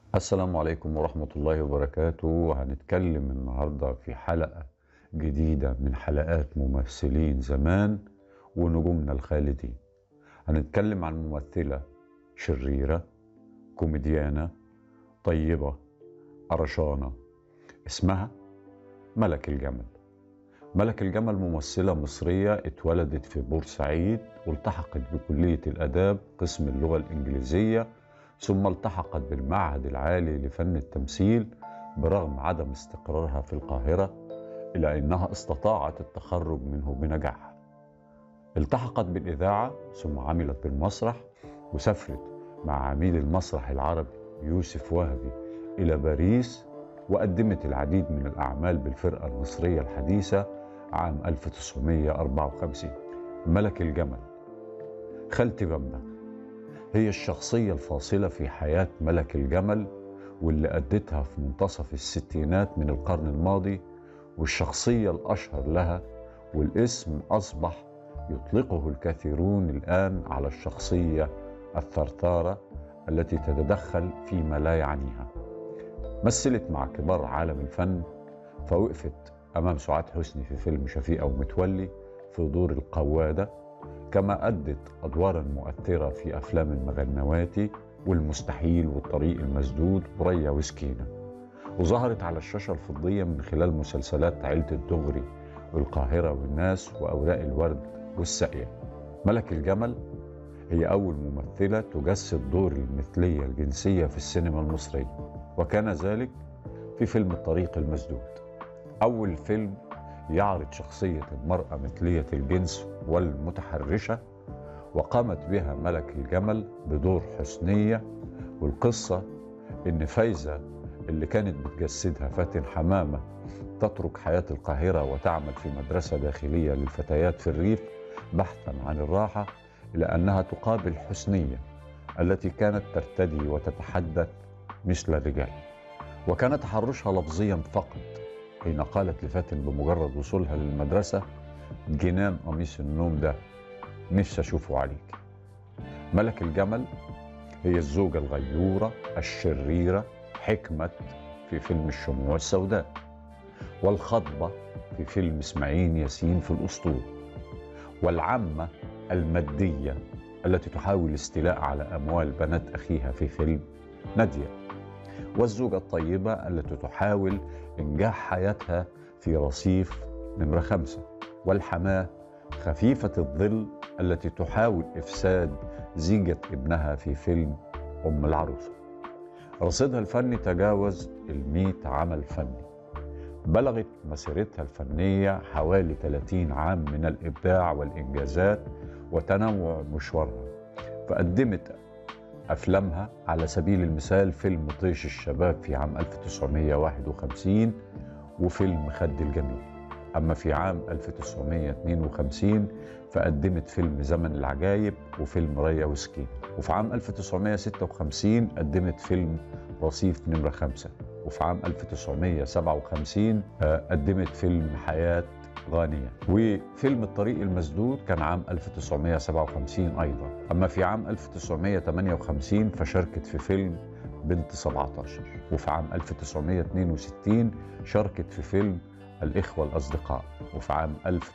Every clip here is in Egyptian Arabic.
السلام عليكم ورحمة الله وبركاته هنتكلم النهاردة في حلقة جديدة من حلقات ممثلين زمان ونجومنا الخالدين هنتكلم عن ممثلة شريرة كوميديانة طيبة قرشانة اسمها ملك الجمل ملك الجمل ممثلة مصرية اتولدت في بورسعيد والتحقت بكلية الآداب قسم اللغة الإنجليزية ثم التحقت بالمعهد العالي لفن التمثيل برغم عدم استقرارها في القاهرة إلى أنها استطاعت التخرج منه بنجاح التحقت بالإذاعة ثم عملت بالمسرح وسافرت مع عميد المسرح العربي يوسف وهبي إلى باريس وقدمت العديد من الأعمال بالفرقة المصرية الحديثة عام 1954 ملك الجمل خالتي بمبة هي الشخصية الفاصلة في حياة ملك الجمل واللي أدتها في منتصف الستينات من القرن الماضي والشخصية الأشهر لها والاسم أصبح يطلقه الكثيرون الآن على الشخصية الثرثارة التي تتدخل فيما لا يعنيها مثلت مع كبار عالم الفن فوقفت أمام سعاد حسني في فيلم شفيقة ومتولي في دور القوادة كما أدت أدوارا مؤثرة في أفلام المغنواتي والمستحيل والطريق المسدود وريا وسكينة وظهرت على الشاشة الفضية من خلال مسلسلات عيلة الدغري والقاهرة والناس وأوراق الورد والساقية ملك الجمل هي أول ممثلة تجسد دور المثلية الجنسية في السينما المصرية وكان ذلك في فيلم الطريق المسدود أول فيلم يعرض شخصية المرأة مثلية الجنس والمتحرشة وقامت بها ملك الجمل بدور حسنية والقصة إن فايزة اللي كانت بتجسدها فاتن حمامة تترك حياة القاهرة وتعمل في مدرسة داخلية للفتيات في الريف بحثا عن الراحة إلى أنها تقابل حسنية التي كانت ترتدي وتتحدث مثل الرجال وكان تحرشها لفظيا فقط حين قالت لفاتن بمجرد وصولها للمدرسة جنان قميص النوم ده نفسي أشوفه عليك ملك الجمل هي الزوجة الغيورة الشريرة حكمة في فيلم الشموع السوداء والخطبة في فيلم إسماعيل ياسين في الأسطول والعمة المادية التي تحاول الاستيلاء على أموال بنات أخيها في فيلم نادية والزوجة الطيبة التي تحاول إنجاح حياتها في رصيف نمرة خمسة والحماة خفيفة الظل التي تحاول إفساد زيجة ابنها في فيلم أم العروسة رصيدها الفني تجاوز المئة عمل فني بلغت مسيرتها الفنية حوالي 30 عام من الإبداع والإنجازات وتنوع مشوارها فقدمت أفلامها على سبيل المثال فيلم طيش الشباب في عام 1951 وفيلم خد الجميل أما في عام 1952 فقدمت فيلم زمن العجايب وفيلم ريا وسكين وفي عام 1956 قدمت فيلم رصيف نمرة خمسة وفي عام 1957 قدمت فيلم حياة غانية وفيلم الطريق المسدود كان عام 1957 أيضا أما في عام 1958 فشاركت في فيلم بنت 17 وفي عام 1962 شاركت في فيلم الإخوة الأصدقاء وفي عام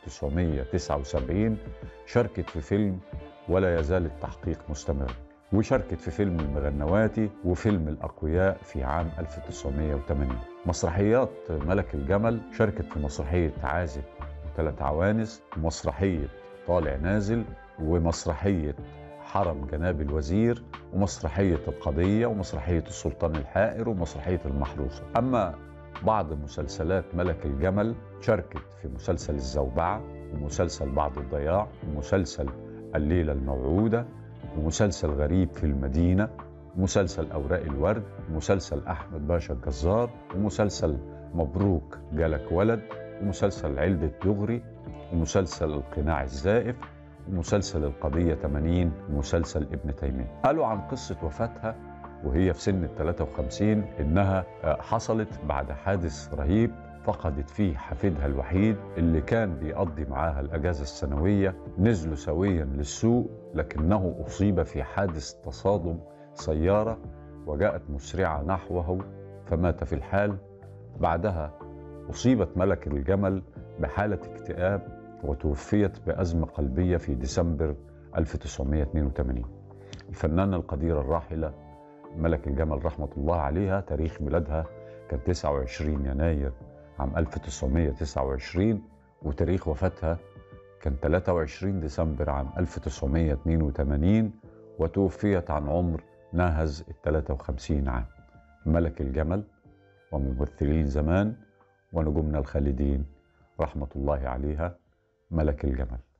1979 شاركت في فيلم ولا يزال التحقيق مستمر وشاركت في فيلم المغنواتي وفيلم الأقوياء في عام 1980 مسرحيات ملك الجمل شاركت في مسرحية عازب وثلاث عوانس ومسرحية طالع نازل ومسرحية حرم جناب الوزير ومسرحية القضية ومسرحية السلطان الحائر ومسرحية المحروسة أما بعض مسلسلات ملك الجمل شاركت في مسلسل الزوبعة ومسلسل بعد الضياع ومسلسل الليلة الموعودة ومسلسل غريب في المدينة مسلسل أوراق الورد ومسلسل أحمد باشا الجزار ومسلسل مبروك جالك ولد ومسلسل علدة دغري ومسلسل القناع الزائف ومسلسل القضية 80 ومسلسل ابن تيمية قالوا عن قصة وفاتها وهي في سن ال 53 إنها حصلت بعد حادث رهيب فقدت فيه حفيدها الوحيد اللي كان بيقضي معاها الأجازة السنوية نزلوا سويا للسوق لكنه أصيب في حادث تصادم سيارة وجاءت مسرعة نحوه فمات في الحال بعدها أصيبت ملك الجمل بحالة اكتئاب وتوفيت بأزمة قلبية في ديسمبر 1982 الفنانة القديرة الراحلة ملك الجمل رحمة الله عليها تاريخ ميلادها كان 29 يناير عام 1929 وتاريخ وفاتها كان 23 ديسمبر عام 1982 وتوفيت عن عمر ناهز ال 53 عام ملك الجمل وممثلين زمان ونجومنا الخالدين رحمة الله عليها ملك الجمل